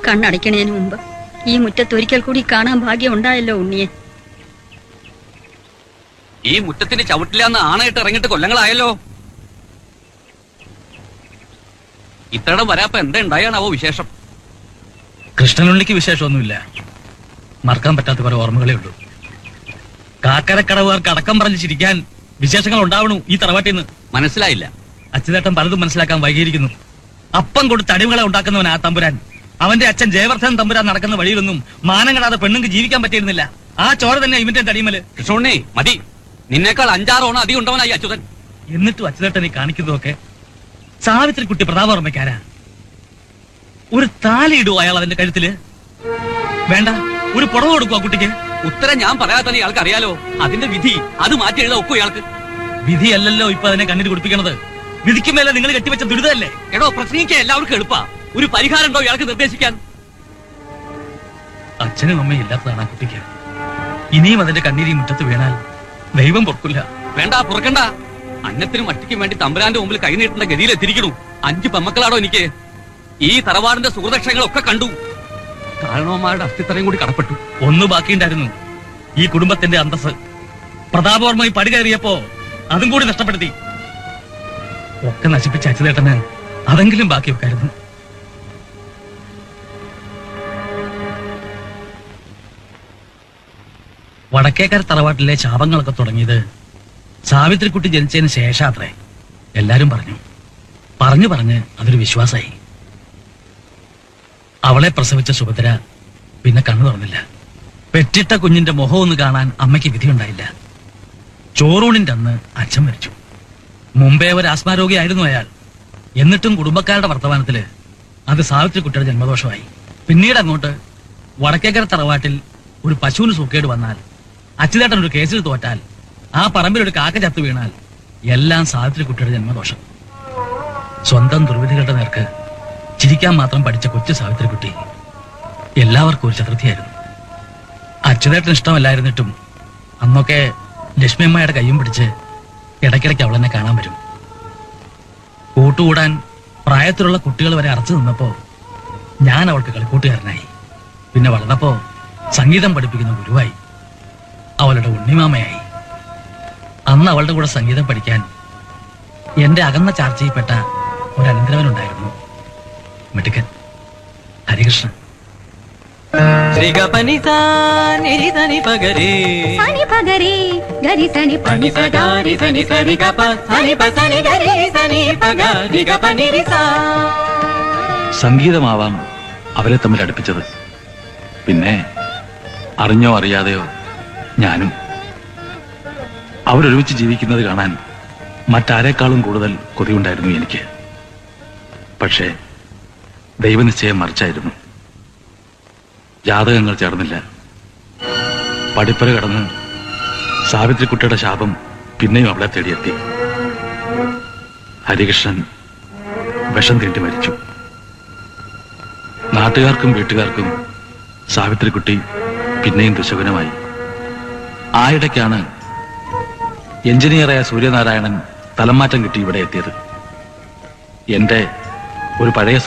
കണ്ണടയ്ക്കണേന് മുമ്പ് ഈ മുറ്റത്ത് ഒരിക്കൽ കൂടി കാണാൻ ഭാഗ്യം ഉണ്ടായല്ലോ ഉണ്ണിയെ ഈ മുറ്റത്തിന് ചവിട്ടില്ലാന്ന് ആണയിട്ട് ഇറങ്ങിയിട്ട് കൊല്ലങ്ങളായല്ലോ ഇത്തരം വരാപ്പ എന്താ ഉണ്ടായാണാവോ വിശേഷം കൃഷ്ണനുള്ളിക്ക് വിശേഷമൊന്നുമില്ല മറക്കാൻ പറ്റാത്ത കുറെ ഓർമ്മകളേ ഉള്ളൂ കാക്കരക്കടവുകാർക്ക് അടക്കം പറഞ്ഞ് ചിരിക്കാൻ വിശേഷങ്ങൾ ഉണ്ടാവണു ഈ തറവാട്ടിൽ നിന്ന് മനസ്സിലായില്ല അച്യുതേട്ടൻ പലതും മനസ്സിലാക്കാൻ വൈകിയിരിക്കുന്നു അപ്പം കൊടുത്ത് അടിമകളെ ഉണ്ടാക്കുന്നവൻ ആ തമ്പുരാൻ അവന്റെ അച്ഛൻ ജയവർദ്ധൻ തമ്പുരാൻ നടക്കുന്ന വഴിയിലൊന്നും മാനം കെടാതെ പെണ്ണുങ്ങൾക്ക് ജീവിക്കാൻ പറ്റിയിരുന്നില്ല ആ ചോര തന്നെ ഇവന്റെ തടിമല് കൃഷ്ണുണ്ണി മതി നിന്നേക്കാൾ അഞ്ചാറോണം അധികം ഉണ്ടവനായി അച്യുതൻ എന്നിട്ടും അച്യുതേട്ടൻ ഈ കാണിക്കുന്നതൊക്കെ സാവിത്രി കുട്ടി പ്രതാപവർമ്മയ്ക്കാരാ ഒരു താലി ഇടുവോ അയാൾ അതിന്റെ കഴുത്തില് വേണ്ട ഒരു പുടവ കൊടുക്കുവോ ആ കുട്ടിക്ക് ഉത്തരം ഞാൻ പറയാതെ തന്നെ ഇയാൾക്ക് അറിയാലോ അതിന്റെ വിധി അത് മാറ്റി എഴുതാ ഒക്കും ഇയാൾക്ക് വിധിയല്ലല്ലോ ഇപ്പൊ അതിനെ കണ്ണീര് കുടിപ്പിക്കണത് വിധിക്ക് മേലെ നിങ്ങൾ കെട്ടിവെച്ച ദുരിതമല്ലേ എടോ പ്രസംഗിക്കാൻ എല്ലാവർക്കും എളുപ്പാ ഒരു പരിഹാരം ഉണ്ടോ ഇയാൾക്ക് നിർദ്ദേശിക്കാൻ അച്ഛനും അമ്മയും ഇല്ലാത്തതാണ് ആ കുട്ടിക്ക് ഇനിയും അതിന്റെ കണ്ണീരി മുറ്റത്ത് വീണാൽ ദൈവം പൊറക്കില്ല വേണ്ട പുറക്കണ്ട അന്നത്തിനും അട്ടിക്കും വേണ്ടി തമ്പുരാന്റെ മുമ്പിൽ കൈ നീട്ടേണ്ട ഗതിയിൽ എത്തിരിക്കണു അഞ്ച് പെമ്മക്കളാടോ എനിക്ക് ഈ തറവാടിന്റെ സുഹൃതക്ഷങ്ങളൊക്കെ കണ്ടു കാരണവന്മാരുടെ അസ്ഥിത്തറയും കൂടി കടപ്പെട്ടു ഒന്ന് ബാക്കിയുണ്ടായിരുന്നു ഈ കുടുംബത്തിന്റെ അന്തസ് പ്രതാപവർമ്മ ഈ പടി കയറിയപ്പോ അതും കൂടി നഷ്ടപ്പെടുത്തി ഒക്കെ നശിപ്പിച്ച അച്യുതേട്ടന് അതെങ്കിലും ബാക്കി വെക്കായിരുന്നു വടക്കേക്കര തറവാട്ടിലെ ശാപങ്ങളൊക്കെ തുടങ്ങിയത് സാവിത്രിക്കുട്ടി ജനിച്ചതിന് ശേഷാത്രേ എല്ലാരും പറഞ്ഞു പറഞ്ഞു പറഞ്ഞ് അതൊരു വിശ്വാസായി അവളെ പ്രസവിച്ച സുഭദ്ര പിന്നെ കണ്ണു തുറന്നില്ല പെറ്റിട്ട കുഞ്ഞിന്റെ മുഖം ഒന്ന് കാണാൻ അമ്മയ്ക്ക് വിധിയുണ്ടായില്ല ചോറൂണിന്റെ അന്ന് അച്ഛൻ മരിച്ചു മുമ്പേ ഒരു ആസ്മാരോഗിയായിരുന്നു അയാൾ എന്നിട്ടും കുടുംബക്കാരുടെ വർത്തമാനത്തില് അത് സാവിത്രി കുട്ടിയുടെ ജന്മദോഷമായി പിന്നീട് അങ്ങോട്ട് വടക്കേക്കര തറവാട്ടിൽ ഒരു പശുവിന് സൂക്കേട് വന്നാൽ അച്യുതേട്ടൻ ഒരു കേസിൽ തോറ്റാൽ ആ പറമ്പിൽ ഒരു കാക്ക ചത്തു വീണാൽ എല്ലാം സാവിത്രി കുട്ടിയുടെ ജന്മദോഷം സ്വന്തം ദുർവിധികളുടെ നേർക്ക് ചിരിക്കാൻ മാത്രം പഠിച്ച കൊച്ചു സാവിത്രി കുട്ടി എല്ലാവർക്കും ഒരു ചതുർത്ഥിയായിരുന്നു അച്യുതേട്ടന് ഇഷ്ടമല്ലായിരുന്നിട്ടും അന്നൊക്കെ ലക്ഷ്മിയമ്മയുടെ കയ്യും പിടിച്ച് ഇടയ്ക്കിടയ്ക്ക് അവളെന്നെ കാണാൻ വരും കൂട്ടുകൂടാൻ പ്രായത്തിലുള്ള കുട്ടികൾ വരെ അറച്ചു നിന്നപ്പോ ഞാൻ അവൾക്ക് കളിക്കൂട്ടുകാരനായി പിന്നെ വളർന്നപ്പോ സംഗീതം പഠിപ്പിക്കുന്ന ഗുരുവായി അവളുടെ ഉണ്ണിമാമയായി അന്ന് അവളുടെ കൂടെ സംഗീതം പഠിക്കാൻ എന്റെ അകന്ന ചാർച്ചയിൽപ്പെട്ട ഒരു അനന്തരവനുണ്ടായിരുന്നു മിടുക്കൻ ഹരികൃഷ്ണൻ శ్రీగపని సాని దని పగరే సని పగరి గరి సని పని సగారి సని సరి గప సని ప సని గరి సని పగ రి గ పని రి సా സംഗീതമാവാം അവരെ തമ്മിൽ അടുപ്പിച്ചത് പിന്നെ അറിഞ്ഞോ അറിയാതെയോ ഞാനും അവരൊരുമിച്ച് ജീവിക്കുന്നത് കാണാൻ മറ്റാരേക്കാളും കൂടുതൽ കൊതിയുണ്ടായിരുന്നു എനിക്ക് പക്ഷേ ദൈവനിശ്ചയം മറിച്ചായിരുന്നു ജാതകങ്ങൾ ചേർന്നില്ല പടിപ്പര കടന്ന് സാവിത്രിക്കുട്ടിയുടെ ശാപം പിന്നെയും അവളെ തേടിയെത്തി ഹരികൃഷ്ണൻ വിഷം തീണ്ടി മരിച്ചു നാട്ടുകാർക്കും വീട്ടുകാർക്കും സാവിത്രിക്കുട്ടി പിന്നെയും ദുശകുനമായി ആയിടയ്ക്കാണ് എഞ്ചിനീയറായ സൂര്യനാരായണൻ തലമാറ്റം കിട്ടി ഇവിടെ എത്തിയത് എന്റെ ഒരു പഴയ